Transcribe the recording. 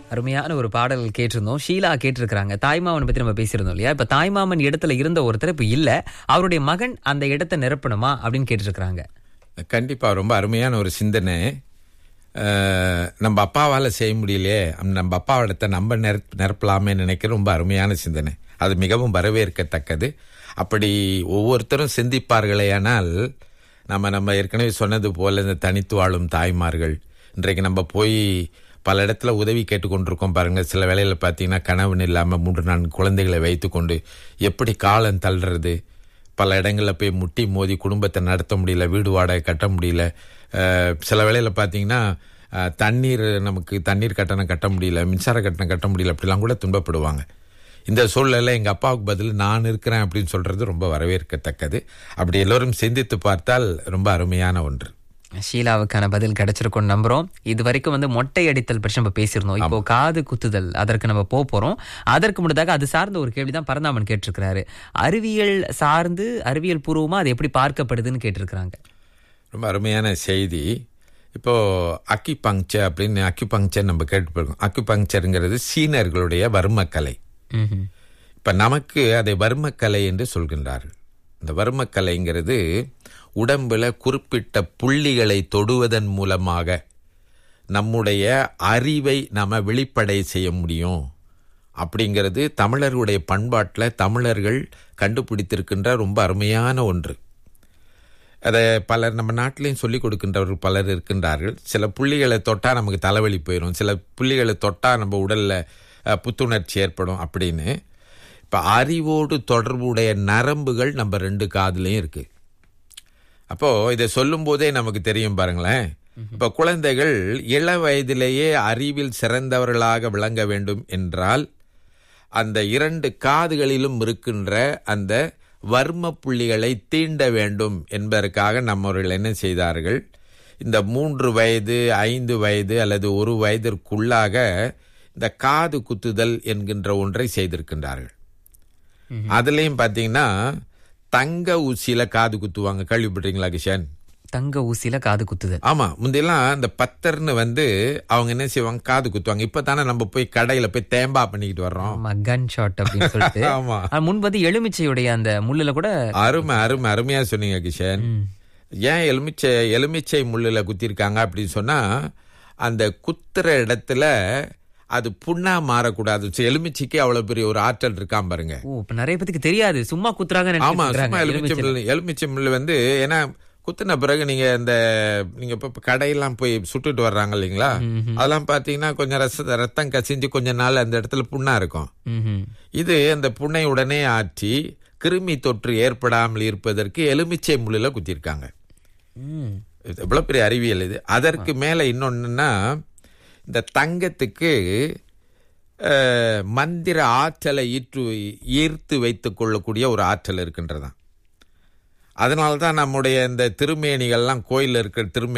அருமையான ஒரு பாடல் கேட்டிருந்தோம் ஷீலா கேட்டிருக்கிறாங்க தாய்மாமன் பத்தி நம்ம பேசியிருந்தோம் இல்லையா இப்ப தாய்மாமன் இடத்துல இருந்த ஒருத்தர் இப்ப இல்ல அவருடைய மகன் அந்த இடத்தை நிரப்பணுமா அப்படின்னு கேட்டிருக்கிறாங்க கண்டிப்பா ரொம்ப அருமையான ஒரு சிந்தனை அஹ், நம்ம அப்பாவால் செய்ய முடியலையே அம் நம்ம அப்பாவிடத்தை நம்ம நிரப் நிரப்பலாமே நினைக்கிற ரொம்ப அருமையான சிந்தனை அது மிகவும் வரவேற்கத்தக்கது அப்படி ஒவ்வொருத்தரும் சிந்திப்பார்களேயானால் நம்ம நம்ம ஏற்கனவே சொன்னது போல இந்த தனித்து வாழும் தாய்மார்கள் இன்றைக்கு நம்ம போய் பல இடத்துல உதவி கேட்டுக்கொண்டிருக்கோம் பாருங்க சில வேளையில பார்த்தீங்கன்னா கணவன் இல்லாமல் மூன்று நான்கு குழந்தைகளை வைத்துக்கொண்டு எப்படி காலம் தள்ளுறது பல இடங்களில் போய் முட்டி மோதி குடும்பத்தை நடத்த முடியல வீடு வாடகை கட்ட முடியல அஹ், சில வேளையில் பார்த்தீங்கன்னா அஹ், தண்ணீர் நமக்கு தண்ணீர் கட்டணம் கட்ட முடியல மின்சார கட்டணம் கட்ட முடியல அப்படிலாம் கூட துன்பப்படுவாங்க இந்த சூழ்நிலை எங்கள் அப்பாவுக்கு பதில் நான் இருக்கிறேன் அப்படின்னு சொல்றது ரொம்ப வரவேற்கத்தக்கது அப்படி எல்லோரும் சிந்தித்து பார்த்தால் ரொம்ப அருமையான ஒன்று ஷீலாவுக்கான பதில் கிடைச்சிருக்கும் நம்புறோம் இது வரைக்கும் வந்து மொட்டை அடித்தல் பற்றி நம்ம பேசியிருந்தோம் இப்போ காது குத்துதல் அதற்கு நம்ம போக போறோம் அதற்கு முன்னதாக அது சார்ந்த ஒரு கேள்விதான் பரந்தாமன் கேட்டிருக்கிறாரு அறிவியல் சார்ந்து அறிவியல் பூர்வமா அது எப்படி பார்க்கப்படுதுன்னு கேட்டிருக்கிறாங்க ரொம்ப அருமையான செய்தி இப்போ அக்கி பங்க்சர் அப்படின்னு அக்கி பங்க்சர் நம்ம கேட்டுருக்கோம் அக்கி பங்க்சருங்கிறது சீனர்களுடைய வர்மக்கலை ம்ஹும். இப்ப நமக்கு அதை வர்மக்கலை என்று சொல்கின்றார்கள் இந்த வர்மக்கலைங்கிறது உடம்புல குறிப்பிட்ட புள்ளிகளை தொடுவதன் மூலமாக நம்முடைய அறிவை நாம வெளிப்படை செய்ய முடியும் அப்படிங்கிறது தமிழர்களுடைய பண்பாட்டில் தமிழர்கள் கண்டுபிடித்திருக்கின்ற ரொம்ப அருமையான ஒன்று அதை பலர் நம்ம நாட்டிலையும் சொல்லிக் கொடுக்கின்றவர்கள் பலர் இருக்கின்றார்கள் சில புள்ளிகளை தொட்டா நமக்கு தலைவலி போயிடும் சில புள்ளிகளை தொட்டா நம்ம உடல்ல அஹ், புத்துணர்ச்சி ஏற்படும் அப்படின்னு இப்ப அறிவோடு தொடர்புடைய நரம்புகள் நம்ம ரெண்டு காதுலயும் இருக்கு அப்போ இதை சொல்லும் போதே நமக்கு தெரியும் பாருங்களேன் இப்ப குழந்தைகள் இள வயதிலேயே அறிவில் சிறந்தவர்களாக விளங்க வேண்டும் என்றால் அந்த இரண்டு காதுகளிலும் இருக்கின்ற அந்த வர்ம புள்ளிகளை தீண்ட வேண்டும் என்பதற்காக நம்மவர்கள் என்ன செய்தார்கள் இந்த மூன்று வயது ஐந்து வயது அல்லது ஒரு வயதிற்குள்ளாக இந்த காது குத்துதல் என்கின்ற ஒன்றை செய்திருக்கின்றார்கள் அதுலயும் பாத்தீங்கன்னா தங்க ஊசியில காது குத்துவாங்க கேள்விப்பட்டீங்களா கிஷன் தங்க ஊசியில காது குத்துதல் ஆமா முந்தையெல்லாம் இந்த பத்தர்னு வந்து அவங்க என்ன செய்வாங்க காது குத்துவாங்க இப்ப தானே நம்ம போய் கடையில போய் தேம்பா பண்ணிக்கிட்டு வர்றோம் கன் ஷாட் அப்படின்னு சொல்லிட்டு ஆமா ஆனா முன்பு வந்து எலுமிச்சையுடைய அந்த முள்ளுல கூட அருமை அருமை அருமையா சொன்னீங்க கிஷன் ம், ஏன் எலுமிச்சை எலுமிச்சை முள்ளுல குத்திருக்காங்க அப்படின்னு சொன்னா அந்த குத்துற இடத்துல அது புண்ணா மாறக்கூடாது சரி, எலுமிச்சைக்கு அவ்வளவு பெரிய ஒரு ஆற்றல் இருக்காம பாருங்க ஓ இப்ப நிறைய பேத்துக்கு தெரியாது சும்மா குத்துறாங்க ஆமா சும்மா எலுமிச்சை முள் எலுமிச்சை முள் வந்து ஏன்னா குத்துன பிறகு நீங்க இந்த நீங்க இப்ப இப்ப கடையெல்லாம் போய் சுட்டுட்டு வர்றாங்க இல்லைங்களா அதெல்லாம் பாத்தீங்கன்னா கொஞ்சம் ரச ரத்தம் கசிஞ்சு கொஞ்ச நாள் அந்த இடத்துல புண்ணா இருக்கும் இது அந்த புண்ணை உடனே ஆற்றி கிருமி தொற்று ஏற்படாமல் இருப்பதற்கு எலுமிச்சை முள்ளில குத்திருக்காங்க இது எவ்வளவு பெரிய அறிவியல் இது அதற்கு மேல இன்னொன்னுன்னா இந்த தங்கத்துக்கு அஹ், மந்திர ஆற்றலை ஈற்று ஈர்த்து வைத்துக் கொள்ளக்கூடிய ஒரு ஆற்றல் இருக்கின்றதாம் அதனால தான் நம்முடைய இந்த திருமேனிகள்லாம் கோயில்ல இருக்கிற திருமே